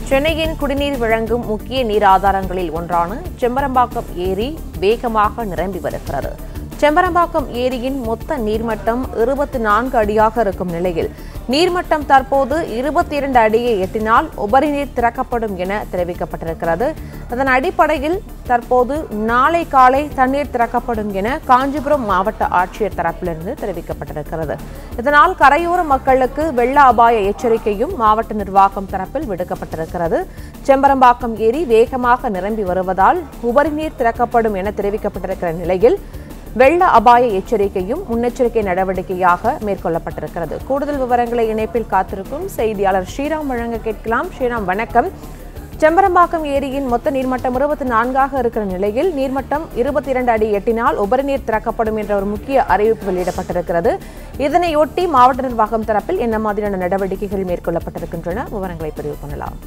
சென்னையின் குடிநீர் வழங்கும் முக்கிய நீர் ஆதாரங்களில் ஒன்றான செம்பரம்பாக்கம் ஏரி வேகமாக நிரம்பி வருகிறது செம்பரம்பாக்கம் ஏரியின் மொத்த நீர்மட்டம் இருபத்தி நான்கு அடியாக இருக்கும் நிலையில் நீர்மட்டம் தற்போது இருபத்தி இரண்டு அடியை எட்டினால் உபரி நீர் திறக்கப்படும் என தெரிவிக்கப்பட்டிருக்கிறது அதன் அடிப்படையில் தற்போது நாளை காலை தண்ணீர் திறக்கப்படும் என காஞ்சிபுரம் மாவட்ட ஆட்சியர் தரப்பிலிருந்து தெரிவிக்கப்பட்டிருக்கிறது இதனால் கரையோர மக்களுக்கு வெள்ள அபாய எச்சரிக்கையும் மாவட்ட நிர்வாகம் தரப்பில் விடுக்கப்பட்டிருக்கிறது செம்பரம்பாக்கம் ஏரி வேகமாக நிரம்பி வருவதால் உபரி நீர் திறக்கப்படும் என தெரிவிக்கப்பட்டிருக்கிற நிலையில் வெள்ள அபாய எச்சரிக்கையும் முன்னெச்சரிக்கை நடவடிக்கையாக மேற்கொள்ளப்பட்டிருக்கிறது கூடுதல் விவரங்களை இணைப்பில் காத்திருக்கும் செய்தியாளர் ஸ்ரீராம் வழங்க கேட்கலாம் ஸ்ரீராம் வணக்கம் செம்பரம்பாக்கம் ஏரியின் மொத்த நீர்மட்டம் இருபத்தி நான்காக இருக்கிற நிலையில் நீர்மட்டம் இருபத்தி இரண்டு அடி எட்டினால் உபரி நீர் திறக்கப்படும் என்ற ஒரு முக்கிய அறிவிப்பு வெளியிடப்பட்டிருக்கிறது இதனையொட்டி மாவட்ட நிர்வாகம் தரப்பில் என்ன மாதிரியான நடவடிக்கைகள் மேற்கொள்ளப்பட்டிருக்கின்றன விவரங்களை பதிவு பண்ணலாம்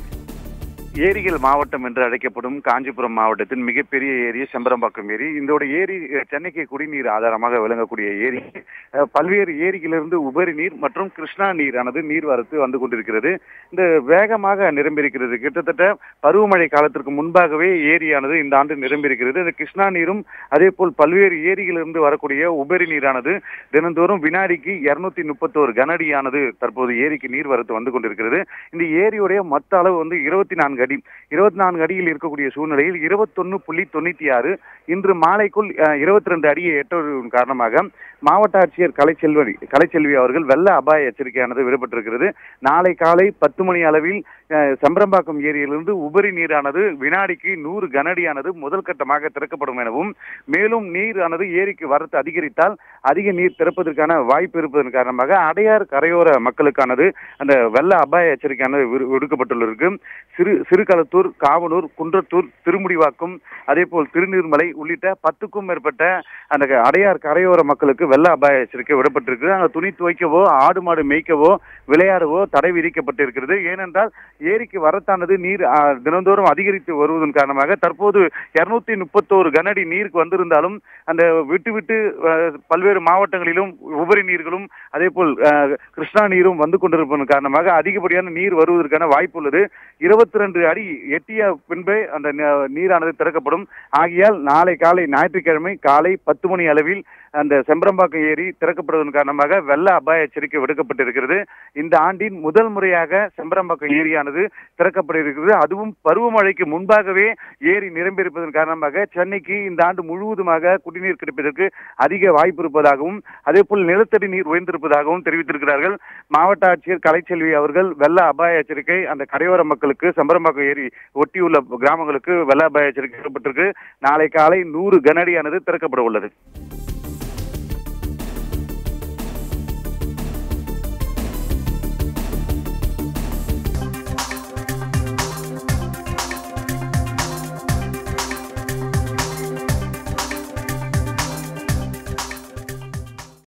ஏரிகள் மாவட்டம் என்று அழைக்கப்படும் காஞ்சிபுரம் மாவட்டத்தின் மிகப்பெரிய ஏரி செம்பரம்பாக்கம் ஏரி இந்த ஏரி அஹ், சென்னைக்கு குடிநீர் ஆதாரமாக விளங்கக்கூடிய ஏரி அஹ், பல்வேறு ஏரிகளிலிருந்து உபரி நீர் மற்றும் கிருஷ்ணா நீரானது நீர்வரத்து வந்து கொண்டிருக்கிறது இந்த வேகமாக நிரம்பியிருக்கிறது கிட்டத்தட்ட பருவமழை காலத்திற்கு முன்பாகவே ஏரியானது இந்த ஆண்டு நிரம்பியிருக்கிறது இந்த கிருஷ்ணா நீரும் அதே போல் பல்வேறு ஏரிகளிலிருந்து வரக்கூடிய உபரி நீரானது தினந்தோறும் வினாடிக்கு இருநூத்தி முப்பத்தோரு கனஅடியானது தற்போது ஏரிக்கு நீர்வரத்து வந்து கொண்டிருக்கிறது இந்த ஏரியுடைய மொத்த அளவு வந்து இருபத்தி நான்கு அடி இருபத்தி நான்கு அடியில் இருக்கக்கூடிய சூழ்நிலையில் இருபத்தொன்னு புள்ளி தொண்ணூத்தி ஆறு இன்று மாலைக்குள் இருபத்தி ரெண்டு அடியை எட்டுவதன் காரணமாக மாவட்ட ஆட்சியர் கலைச்செல்வி கலைச்செல்வி அவர்கள் வெள்ள அபாய எச்சரிக்கையானது விடப்பட்டிருக்கிறது நாளை காலை பத்து மணி அளவில் அஹ், செம்பரம்பாக்கம் ஏரியிலிருந்து உபரி நீரானது வினாடிக்கு நூறு கனஅடியானது முதல் கட்டமாக திறக்கப்படும் எனவும் மேலும் நீரானது ஏரிக்கு வரத்து அதிகரித்தால் அதிக நீர் திறப்பதற்கான வாய்ப்பு இருப்பதன் காரணமாக அடையார் கரையோர மக்களுக்கானது அந்த வெள்ள அபாய எச்சரிக்கையானது விடு- விடுக்கப்பட்டுள்ளது சிறு சிறுகளத்தூர் காவனூர் குன்றத்தூர் திருமுடிவாக்கம் அதே போல் திருநீர்மலை உள்ளிட்ட பத்துக்கும் மேற்பட்ட அந்த அடையார் கரையோர மக்களுக்கு வெள்ள அபாய எச்சரிக்கை விடப்பட்டிருக்கு அங்கே துணி துவைக்கவோ ஆடு மாடு மேய்க்கவோ விளையாடவோ தடை விதிக்கப்பட்டிருக்கிறது ஏனென்றால் ஏரிக்கு வரத்தானது நீர் ஆ, தினந்தோறும் அதிகரித்து வருவதன் காரணமாக தற்போது இருநூத்தி முப்பத்தோரு கனஅடி நீருக்கு வந்திருந்தாலும் அந்த விட்டு விட்டு அஹ், பல்வேறு மாவட்டங்களிலும் உபரி நீர்களும் அதே போல் அஹ், கிருஷ்ணா நீரும் வந்து கொண்டிருப்பதன் காரணமாக அதிகப்படியான நீர் வருவதற்கான வாய்ப்பு உள்ளது இருபத்தி ரெண்டு அடி எட்டிய பின்பே அந்த ந- நீரானது திறக்கப்படும் ஆகையால் நாளை காலை ஞாயிற்றுக்கிழமை காலை பத்து மணி அளவில் அந்த செம்பரம்பாக்கம் ஏரி திறக்கப்படுவதன் காரணமாக வெள்ள அபாய எச்சரிக்கை விடுக்கப்பட்டிருக்கிறது இந்த ஆண்டின் முதல் முறையாக செம்பரம்பாக்கம் ஏரியானது திறக்கப்பட்டிருக்கிறது அதுவும் பருவமழைக்கு முன்பாகவே ஏரி நிரம்பியிருப்பதன் காரணமாக சென்னைக்கு இந்த ஆண்டு முழுவதுமாக குடிநீர் கிடைப்பதற்கு அதிக வாய்ப்பு இருப்பதாகவும் அதே போல் நிலத்தடி நீர் உயர்ந்திருப்பதாகவும் தெரிவித்திருக்கிறார்கள் மாவட்ட ஆட்சியர் கலைச்செல்வி அவர்கள் வெள்ள அபாய எச்சரிக்கை அந்த கரையோர மக்களுக்கு செம்பரம்பாக்கம் ஏரி ஒட்டியுள்ள கிராமங்களுக்கு வெள்ள அபாய எச்சரிக்கை விடப்பட்டிருக்கு நாளை காலை நூறு கனஅடியானது திறக்கப்பட உள்ளது